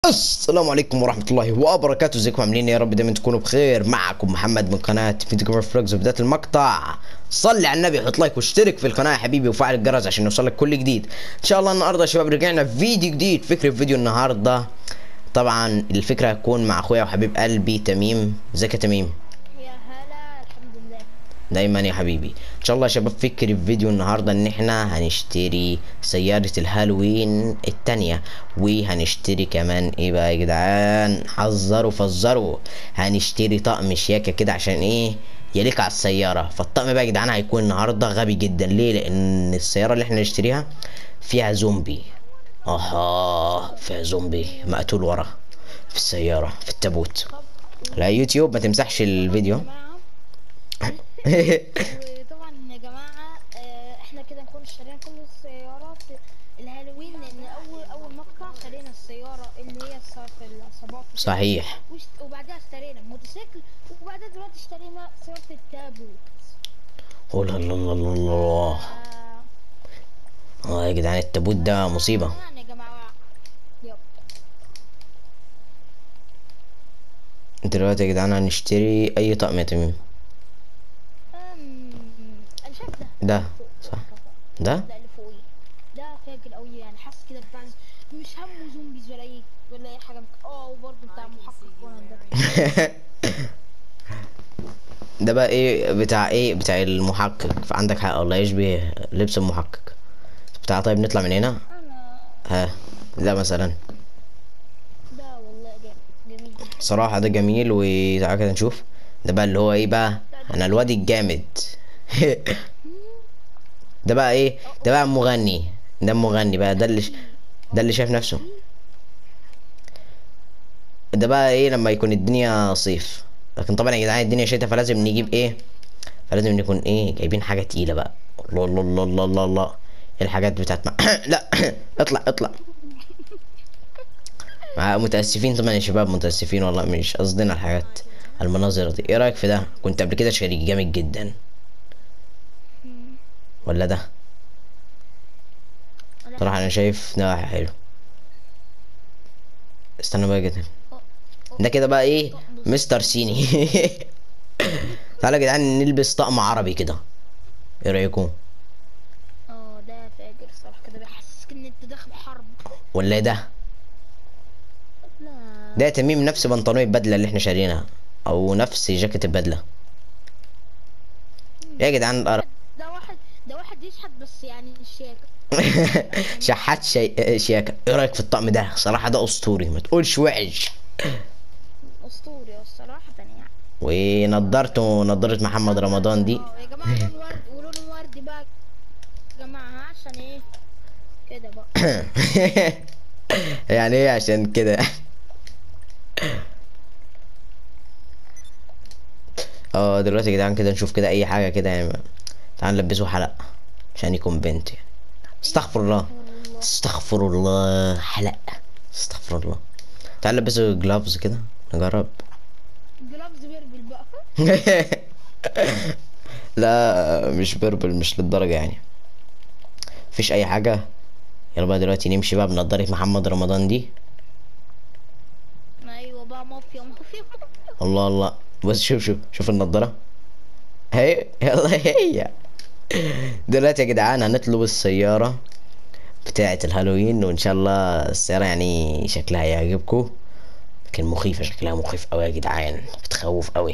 السلام عليكم ورحمة الله وبركاته ازيكم عاملين إيه؟ يا رب دايما تكونوا بخير معكم محمد من قناة فيديو كفر فلوجز وبداية المقطع صلي على النبي حط لايك واشترك في القناة يا حبيبي وفعل الجرس عشان يوصلك كل جديد ان شاء الله النهاردة يا شباب رجعنا في فيديو جديد فكرة فيديو النهاردة طبعا الفكرة هتكون مع اخويا وحبيب قلبي تميم ازيك يا تميم يا هلا الحمد لله دايما يا حبيبي ان شاء الله يا شباب فكر في فيديو النهارده ان احنا هنشتري سيارة الهالوين التانية وهنشتري كمان ايه بقى يا جدعان حذروا فزروا هنشتري طقم شياكة كده عشان ايه يليق على السيارة فالطقم بقى يا جدعان هيكون النهارده غبي جدا ليه لان السيارة اللي احنا نشتريها فيها زومبي اها فيها زومبي مقتول ورا في السيارة في التابوت لا يوتيوب ما تمسحش الفيديو وطبعا يا جماعه آه، احنا كده نكون اشترينا كل السيارات الهالوين لان اول اول مقطع اشترينا السياره اللي هي الص- في العصابات وكده. صحيح وش- وبعدها اشترينا موتوسيكل وبعدها دلوقتي اشترينا سياره التابوت قول الله الله الله الله آه، اه يا جدعان التابوت ده مصيبة يعني يا جماعه يب دلوقتي يا جدعان هنشتري اي طقم يا تميم أم، انا شايف ده ده فوق. صح ده ده اللي فوقيه ده فاجر قوي يعني حاسس كده بتاع مش همه زومبيز ولا ايه ولا اي حاجه مك- اه وبرضه بتاع محقق كونان ده ده بقى ايه بتاع ايه بتاع المحقق فعندك حق والله يشبه لبس المحقق بتاع طيب نطلع من هنا انا ها ده مثلا ده والله جامد جميل جدا صراحة ده جميل وتعالى كده نشوف ده بقى اللي هو ايه بقى انا الواد الجامد ده بقى ايه ده بقى مغني ده مغني بقى ده اللي ش- ده اللي شايف نفسه ده بقى ايه لما يكون الدنيا صيف لكن طبعا يا جدعان الدنيا شتاء فلازم نجيب ايه فلازم نكون ايه جايبين حاجة تقيلة بقى الله الله الله الله الله الله إيه الحاجات بتاعت ما... لا اطلع اطلع مع- متأسفين طبعا يا شباب متأسفين والله مش قصدنا الحاجات المناظر دي ايه رأيك في ده كنت قبل كده شريك جامد جدا ولا ده أنا- صراحة انا شايف ده حلو استنى بقى كده ده كده بقى ايه مستر سيني تعالوا يا جدعان نلبس طقم عربي كده ايه رايكم اه ده فاجر الصراحه كده بيحسسك ان انت داخل حرب ولا ده لا ده يا تميم نفس بنطلون البدله اللي احنا شارينها او نفس جاكيت البدله يا جدعان الأر- ده واحد ده واحد يشحت بس يعني شياكه شحات شي... شياكه ايه رايك في الطقم ده صراحه ده اسطوري ما تقولش وحش اسطوري الصراحه يعني ونضارته نضاره محمد رمضان دي اه يا جماعه لون ورد ولون وردي بقى يا جماعه ها، عشان ايه كده بقى يعني ايه عشان كده اه دلوقتي يا جدعان كده نشوف كده اي حاجه كده يعني تعال نلبسه حلق عشان يكون بنت يعني استغفر الله استغفر الله حلق استغفر الله تعال نلبسه جلافز كده نجرب جلافز بيربل بقى لا مش بيربل مش للدرجه يعني مفيش اي حاجه يلا بقى دلوقتي نمشي بقى بنضاره محمد رمضان دي ايوه بقى مافيا مافيا الله الله بص شوف شوف شوف النضارة هي يلا هي دلوقتي يا جدعان هنطلب السيارة بتاعة الهالوين وإن شاء الله السيارة يعني شكلها يعجبكم لكن مخيفة شكلها مخيف أوي يا جدعان بتخوف أوي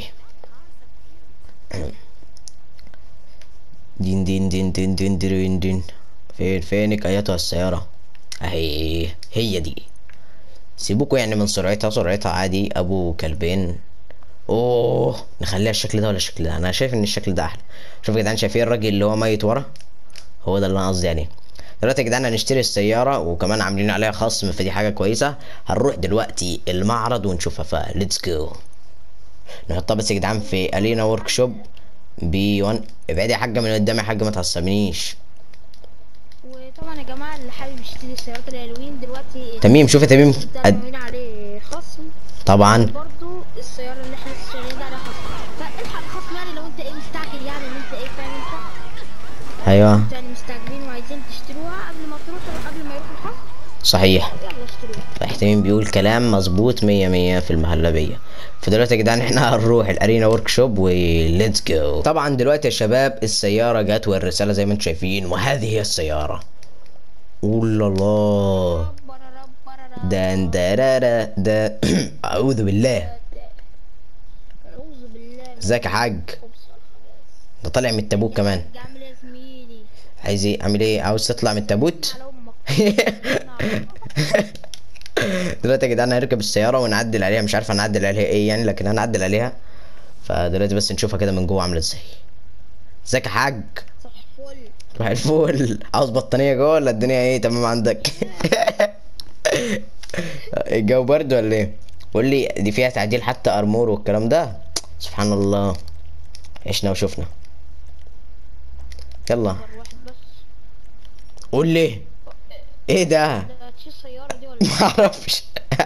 دين دين دين دين دين دين دين فين فينك أيتها السيارة أهي هي دي سيبوكوا يعني من سرعتها سرعتها عادي أبو كلبين اوه نخليها الشكل ده ولا الشكل ده انا شايف ان الشكل ده احلى شوف يا جدعان شايفين الراجل اللي هو ميت ورا هو ده اللي انا قصدي عليه دلوقتي يا جدعان هنشتري السياره وكمان عاملين عليها خصم فدي حاجه كويسه هنروح دلوقتي المعرض ونشوفها فليتس جو نحطها بس يا جدعان في الينا ورك شوب بي 1 ابعدي يا حاجه من قدامي يا حاجه ما تعصبنيش وطبعا يا جماعه اللي حابب يشتري سيارات الهالوين دلوقتي تميم شوف يا تميم ده قد- عاملين عليه خصم طبعا برضو السياره اللي احنا لسه شاريين ده عليها خصم فالحق الخصم يعني لو انت ايه مستعجل يعني ان انت ايه فاهم انت ايوه انتوا يعني مستعجلين وعايزين تشتروها قبل ما تروحوا قبل ما يروح الخصم صحيح يلا اشتري احتمال بيقول كلام مظبوط مية مية في المهلبية فدلوقتي يا جدعان احنا هنروح الارينا ورك شوب وليتس جو طبعا دلوقتي يا شباب السيارة جت والرسالة زي ما انتم شايفين وهذه هي السيارة اولا الله ده ده ده اعوذ بالله اعوذ بالله من ازيك يا حاج الخبث والخبائث. ده طالع من التابوت كمان عامل ايه يا زميلي عايز ايه اعمل ايه عاوز تطلع من التابوت على امك دلوقتي يا جدعان هنركب السيارة ونعدل عليها مش عارف هنعدل عليها ايه يعني لكن هنعدل عليها فدلوقتي بس نشوفها كده من جوه عاملة ازاي ازيك يا حاج صح فل صباح الفل عاوز بطانية جوه ولا الدنيا ايه تمام عندك الجو برد ولا ايه قول لي دي فيها تعديل حتى ارمور والكلام ده سبحان الله عشنا وشفنا يلا نمبر واحد بس قول لي ايه ده ده تشيل السيارة دي ولا معرفش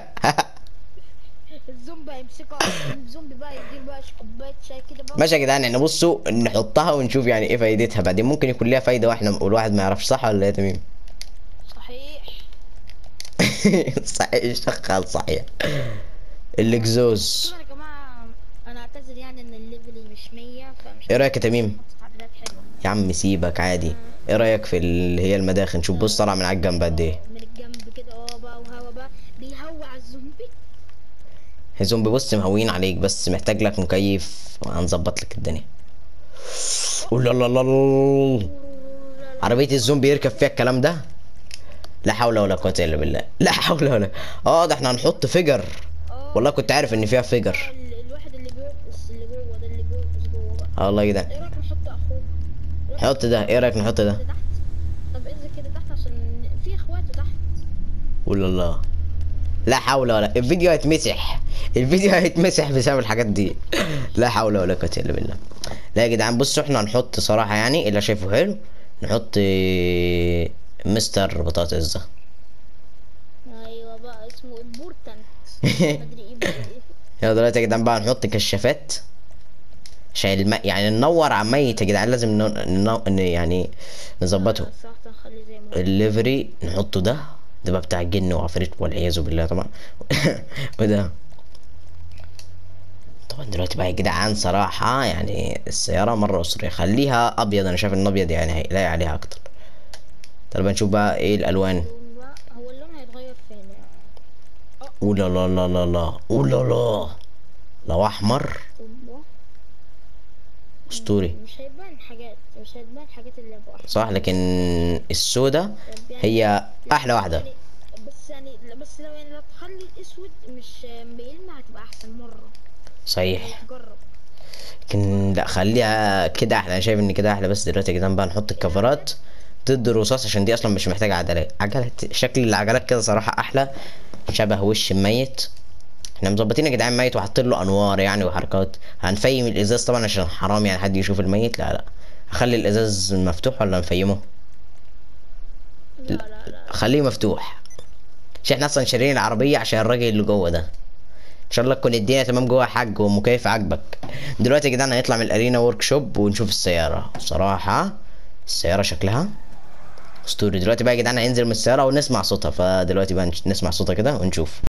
الزومبي هيمسكها الزومبي بقى يدير بقى كوباية شاي كده بقى ماشي يا جدعان احنا بصوا نحطها ونشوف يعني ايه فايدتها بعدين ممكن يكون ليها فايده واحنا والواحد ما يعرفش صح ولا ايه تميم صحيح صحيح شغال صحيح الاكزوز طبعا يا جماعة انا اعتذر يعني ان الليفل مش 100 فمش ايه رايك يا تميم تعديلات حلوة يا عم سيبك عادي ايه رايك في اللي هي المداخن شوف بص طالع من على الجنب قد ايه من الجنب كده اه بقى وهوا بقى بيهوى على الزومبي الزومبي بص مهوين عليك بس محتاج لك مكيف وهنظبط لك الدنيا أوه لا لا لا لا. عربية الزومبي يركب فيها الكلام ده لا حول ولا قوة الا بالله لا حول ولا اه ده احنا هنحط فيجر اه والله كنت عارف ان فيها فيجر ال- الواحد اللي بيرقص اللي جوه ده اللي بيرقص جوه بقى اه والله كده ايه رايك نحط اخوه حط ده ايه رايك نحط ده ده تحت طب انزل كده تحت عشان في اخوات تحت قول الله لا حول ولا الفيديو هيتمسح الفيديو هيتمسح بسبب الحاجات دي لا حول ولا قوة الا بالله لا يا جدعان بصوا احنا هنحط صراحة يعني اللي شايفه حلو نحط آه، مستر بطاطس ده ايوه بقى اسمه امبورتنت مدري ايه بقى ايه يلا دلوقتي يا جدعان بقى نحط كشافات عشان الم... يعني ننور على الميت يا جدعان لازم ن... ن... ن... يعني نظبطه صراحة نخلي زي ما هو. الليفري نحطه ده ده بقى بتاع الجن وعفريت والعياذ بالله طبعا وده طبعا دلوقتي بقى يا جدعان صراحة يعني السيارة مرة أسرية خليها أبيض أنا شايف إن أبيض يعني هيلاقي عليها أكتر طب نشوف بقى إيه الألوان اللون بقى هو اللون هيتغير فين يعني أولا لا لا لا لا أولا لا لو أحمر أوبا. أسطوري مش هيبان حاجات مش هتبان حاجات اللي ابو احمر صح لكن السودا طب يعني- هي أحلى واحدة يعني بس يعني لا، بس لو يعني لو تخلي الاسود مش بيلمع هتبقى احسن مره صحيح جرب لكن لا خليها كده احلى انا شايف ان كده احلى بس دلوقتي يا جدعان بقى نحط الكفرات ضد الرصاص عشان دي اصلا مش محتاجه عجلات عجلات شكل العجلات كده صراحه احلى شبه وش الميت احنا مظبطين يا جدعان ميت وحاطين له انوار يعني وحركات هنفيم الازاز طبعا عشان حرام يعني حد يشوف الميت لا لا هخلي الازاز مفتوح ولا نفيمه لا لا لا خليه مفتوح عشان احنا اصلا شارين العربيه عشان الراجل اللي جوه ده ان شاء الله تكون الدنيا تمام جوه يا حاج والمكيف عاجبك دلوقتي يا جدعان هنطلع من الارينا ورك شوب ونشوف السياره صراحه السياره شكلها اسطوري دلوقتي بقى يا جدعان هننزل من السياره ونسمع صوتها فدلوقتي بقى نسمع صوتها كده ونشوف